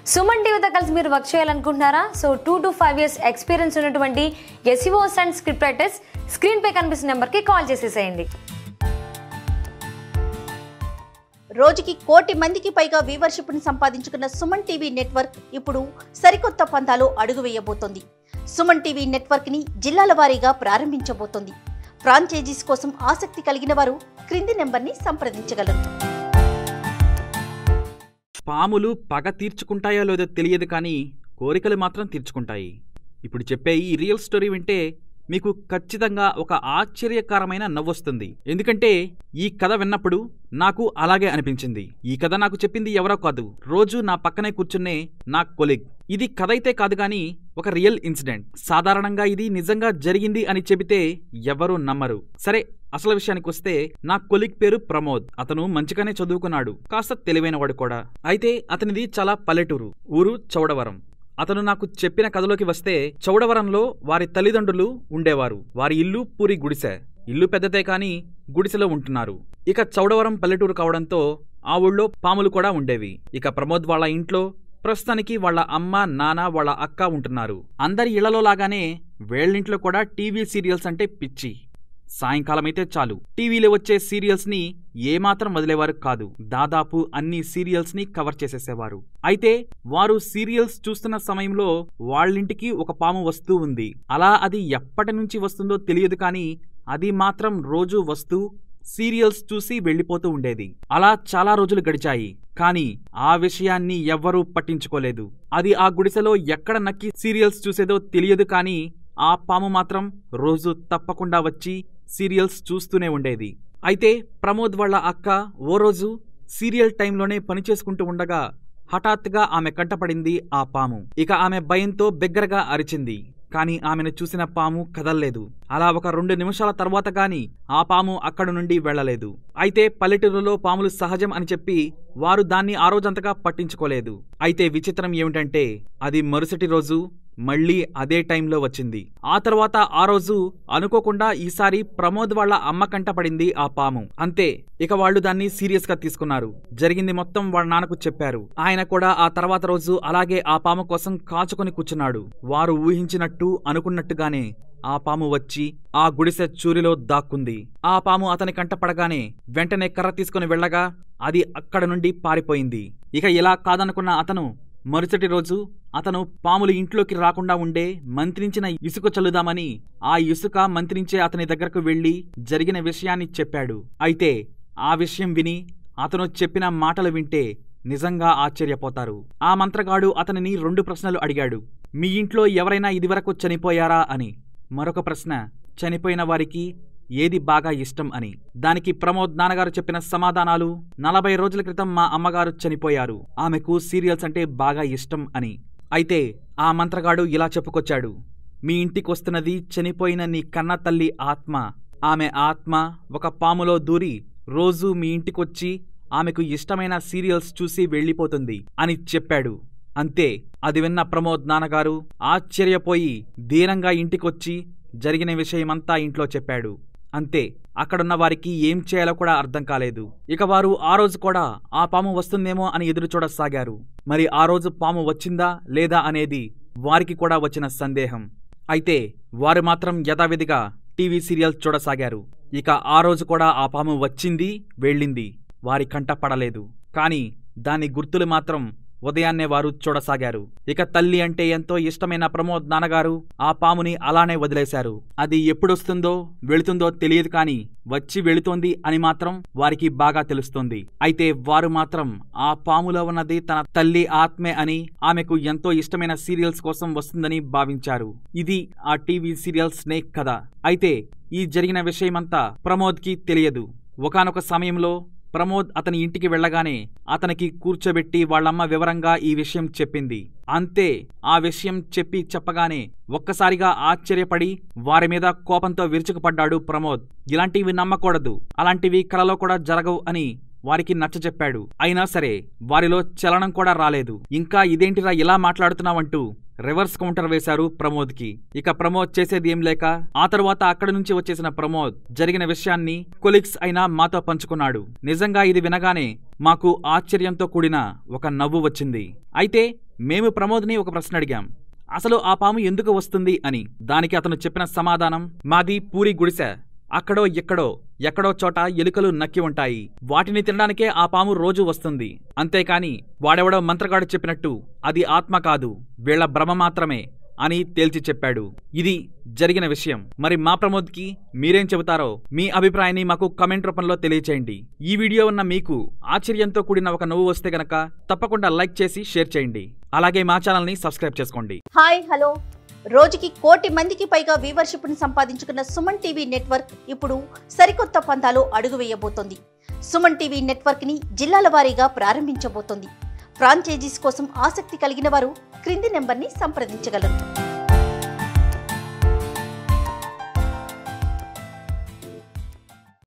సుమన్ టీవీతో కలిసి మీరు వర్క్ చేయాలనుకుంటున్నారా so two to five years experience ఉన్నటువంటి SEOs and script writers screen పై కనిపిస్తున్న నెంబర్కి కాల్ చేసేసేయండి రోజుకి కోటి మందికి పైగా వ్యూవర్షిప్ను సంపాదించుకున్న సుమన్ టీవీ నెట్వర్క్ ఇప్పుడు సరికొత్త పంతాలో అడుగు వేయబోతోంది సుమన్ టీవీ నెట్వర్క్ని జిల్లాల వారీగా ప్రారంభించబోతోంది ఫ్రాంచైజీస్ కోసం ఆసక్తి కలిగిన వారు క్రింది నెంబర్ని సంప్రదించగలరు పాములు పగ తీర్చుకుంటాయో లేదో తెలియదు కానీ కోరికలు మాత్రం తీర్చుకుంటాయి ఇప్పుడు చెప్పే ఈ రియల్ స్టోరీ వింటే మీకు ఖచ్చితంగా ఒక ఆశ్చర్యకరమైన నవ్వొస్తుంది ఎందుకంటే ఈ కథ విన్నప్పుడు నాకు అలాగే అనిపించింది ఈ కథ నాకు చెప్పింది ఎవరో కాదు రోజు నా పక్కనే కూర్చున్నే నా కొలిగ్ ఇది కథ అయితే కాదు గాని ఒక రియల్ ఇన్సిడెంట్ సాధారణంగా ఇది నిజంగా జరిగింది అని చెబితే ఎవరూ నమ్మరు సరే అసలు విషయానికి వస్తే నా కొలిగ్ పేరు ప్రమోద్ అతను మంచిగానే చదువుకున్నాడు కాస్త తెలివైనవాడు కూడా అయితే అతనిది చాలా పల్లెటూరు ఊరు చౌడవరం అతను నాకు చెప్పిన కథలోకి వస్తే చౌడవరంలో వారి తల్లిదండ్రులు ఉండేవారు వారి ఇల్లు పూరి గుడిసె ఇల్లు పెద్దదే కాని గుడిసెలో ఉంటున్నారు ఇక చౌడవరం పల్లెటూరు కావడంతో ఆ ఊళ్ళో పాములు కూడా ఉండేవి ఇక ప్రమోద్ వాళ్ళ ఇంట్లో ప్రస్తుతానికి వాళ్ళ అమ్మ నాన్న వాళ్ళ అక్క ఉంటున్నారు అందరి ఇళ్లలో లాగానే వేళ్ళింట్లో కూడా టీవీ సీరియల్స్ అంటే పిచ్చి సాయంకాలం అయితే చాలు టీవీలో వచ్చే సీరియల్స్ ని ఏమాత్రం వదిలేవారు కాదు దాదాపు అన్ని సీరియల్స్ ని కవర్ చేసేసేవారు అయితే వారు సీరియల్స్ చూస్తున్న సమయంలో వాళ్ళింటికి ఒక పాము వస్తూ ఉంది అలా అది ఎప్పటి నుంచి వస్తుందో తెలియదు కానీ అది మాత్రం రోజు వస్తూ సీరియల్స్ చూసి వెళ్ళిపోతూ ఉండేది అలా చాలా రోజులు గడిచాయి కానీ ఆ విషయాన్ని ఎవ్వరూ పట్టించుకోలేదు అది ఆ గుడిసెలో ఎక్కడ నక్కి సీరియల్స్ చూసేదో తెలియదు కానీ ఆ పాము మాత్రం రోజు తప్పకుండా వచ్చి సీరియల్స్ చూస్తూనే ఉండేది అయితే ప్రమోద్ వాళ్ళ అక్క ఓ రోజు సీరియల్ టైంలోనే పని చేసుకుంటూ ఉండగా హఠాత్తుగా ఆమె కంటపడింది ఆ పాము ఇక ఆమె భయంతో బిగ్గరగా అరిచింది కాని ఆమెను చూసిన పాము కదల్లేదు అలా ఒక రెండు నిమిషాల తర్వాత గాని ఆ పాము అక్కడి నుండి వెళ్లలేదు అయితే పల్లెటూరులో పాములు సహజం అని చెప్పి వారు దాన్ని ఆ రోజంతగా పట్టించుకోలేదు అయితే విచిత్రం ఏమిటంటే అది మరుసటి రోజు మళ్ళీ అదే టైంలో వచ్చింది ఆ తర్వాత ఆ రోజు అనుకోకుండా ఈసారి ప్రమోద్ వాళ్ళ అమ్మ కంట పడింది ఆ పాము అంతే ఇక వాళ్ళు దాన్ని సీరియస్ గా తీసుకున్నారు జరిగింది మొత్తం వాళ్ళ నాన్నకు చెప్పారు ఆయన కూడా ఆ తర్వాత రోజు అలాగే ఆ పాము కోసం కాచుకొని కూర్చున్నాడు వారు ఊహించినట్టు అనుకున్నట్టుగానే ఆ పాము వచ్చి ఆ గుడిసె చూరిలో దాక్కుంది ఆ పాము అతని కంట పడగానే వెంటనే కర్ర తీసుకుని వెళ్ళగా అది అక్కడ నుండి పారిపోయింది ఇక ఇలా కాదనుకున్న అతను మరుసటి రోజు అతను పాములు ఇంట్లోకి రాకుండా ఉండే మంత్రించిన ఇసుక చల్లుదామని ఆ ఇసుక మంత్రించే అతని దగ్గరకు వెళ్లి జరిగిన విషయాన్ని చెప్పాడు అయితే ఆ విషయం విని అతను చెప్పిన మాటలు వింటే నిజంగా ఆశ్చర్యపోతారు ఆ మంత్రగాడు అతనిని రెండు ప్రశ్నలు అడిగాడు మీ ఇంట్లో ఎవరైనా ఇదివరకు చనిపోయారా అని మరొక ప్రశ్న చనిపోయిన వారికి ఏది బాగా ఇష్టం అని దానికి ప్రమోద్ నాన్నగారు చెప్పిన సమాధానాలు నలభై రోజుల క్రితం మా అమ్మగారు చనిపోయారు ఆమెకు సీరియల్స్ అంటే బాగా ఇష్టం అని అయితే ఆ మంత్రగాడు ఇలా చెప్పుకొచ్చాడు మీ ఇంటికొస్తున్నది చనిపోయిన నీ కన్న తల్లి ఆత్మ ఆమె ఆత్మ ఒక పాములో దూరి రోజూ మీ ఇంటికొచ్చి ఆమెకు ఇష్టమైన సీరియల్స్ చూసి వెళ్ళిపోతుంది అని చెప్పాడు అంతే అది విన్న ప్రమోద్ నాన్నగారు ఆశ్చర్యపోయి దీనంగా ఇంటికొచ్చి జరిగిన విషయమంతా ఇంట్లో చెప్పాడు అంతే అక్కడున్న వారికి ఏం చేయాలో కూడా అర్థం కాలేదు ఇక వారు ఆ రోజు కూడా ఆ పాము వస్తుందేమో అని ఎదురు చూడసాగారు మరి ఆ రోజు పాము వచ్చిందా లేదా అనేది వారికి కూడా వచ్చిన సందేహం అయితే వారు మాత్రం యథావిధిగా టీవీ సీరియల్ చూడసాగారు ఇక ఆ రోజు కూడా ఆ పాము వచ్చింది వెళ్ళింది వారి కంట పడలేదు కాని దాని గుర్తులు మాత్రం ఉదయాన్నే వారు చూడసాగారు ఇక తల్లి అంటే ఎంతో ఇష్టమైన ప్రమోద్ నాన్నగారు ఆ పాముని అలానే వదిలేశారు అది ఎప్పుడొస్తుందో వెళుతుందో తెలియదు కాని వచ్చి వెళుతోంది అని మాత్రం వారికి బాగా తెలుస్తోంది అయితే వారు మాత్రం ఆ పాములో ఉన్నది తన తల్లి ఆత్మే అని ఆమెకు ఎంతో ఇష్టమైన సీరియల్స్ కోసం వస్తుందని భావించారు ఇది ఆ టీవీ సీరియల్ స్నేక్ కథ అయితే ఈ జరిగిన విషయమంతా ప్రమోద్కి తెలియదు ఒకానొక సమయంలో ప్రమోద్ అతని ఇంటికి వెళ్ళగానే అతనికి కూర్చోబెట్టి వాళ్ళమ్మ వివరంగా ఈ విషయం చెప్పింది అంతే ఆ విషయం చెప్పి చెప్పగానే ఒక్కసారిగా ఆశ్చర్యపడి వారి మీద కోపంతో విరుచుకుపడ్డాడు ప్రమోద్ ఇలాంటివి నమ్మకూడదు అలాంటివి కలలో కూడా జరగవు అని వారికి నచ్చజెప్పాడు అయినా సరే వారిలో చలనం కూడా రాలేదు ఇంకా ఇదేంటిరా ఇలా మాట్లాడుతున్నావంటూ రివర్స్ కౌంటర్ వేశారు ప్రమోద్కి ఇక ప్రమోద్ చేసేది ఏం లేక ఆ తర్వాత అక్కడి నుంచి వచ్చేసిన ప్రమోద్ జరిగిన విషయాన్ని కొలిగ్స్ అయినా మాతో పంచుకున్నాడు నిజంగా ఇది వినగానే మాకు ఆశ్చర్యంతో కూడిన ఒక నవ్వు వచ్చింది అయితే మేము ప్రమోద్ని ఒక ప్రశ్న అడిగాం అసలు ఆ పాము ఎందుకు వస్తుంది అని దానికి అతను చెప్పిన సమాధానం మాది పూరి గుడిసె అక్కడో ఎక్కడో ఎక్కడో చోట ఎలుకలు నక్కి ఉంటాయి వాటిని తినడానికే ఆ పాము రోజు వస్తుంది అంతేకాని వాడెవడో మంత్రగాడు చెప్పినట్టు అది ఆత్మ కాదు వీళ్ల భ్రమ మాత్రమే అని తేల్చి చెప్పాడు ఇది జరిగిన విషయం మరి మా ప్రమోద్కి మీరేం చెబుతారో మీ అభిప్రాయాన్ని మాకు కమెంట్ రూపంలో తెలియచేయండి ఈ వీడియో ఉన్న మీకు ఆశ్చర్యంతో కూడిన ఒక నవ్వు వస్తే గనక తప్పకుండా లైక్ చేసి షేర్ చేయండి అలాగే మా ఛానల్ని సబ్స్క్రైబ్ చేసుకోండి హాయ్ హలో రోజుకి కోటి మందికి పైగా వ్యూవర్షిప్ని సంపాదించుకున్న సుమన్ టీవీ నెట్వర్క్ ఇప్పుడు సరికొత్త పంతాలో అడుగు వేయబోతోంది సుమన్ టీవీ నెట్వర్క్ని జిల్లాల వారీగా ప్రారంభించబోతోంది ఫ్రాంచైజీస్ కోసం ఆసక్తి కలిగిన వారు క్రింది నెంబర్ని సంప్రదించగలరు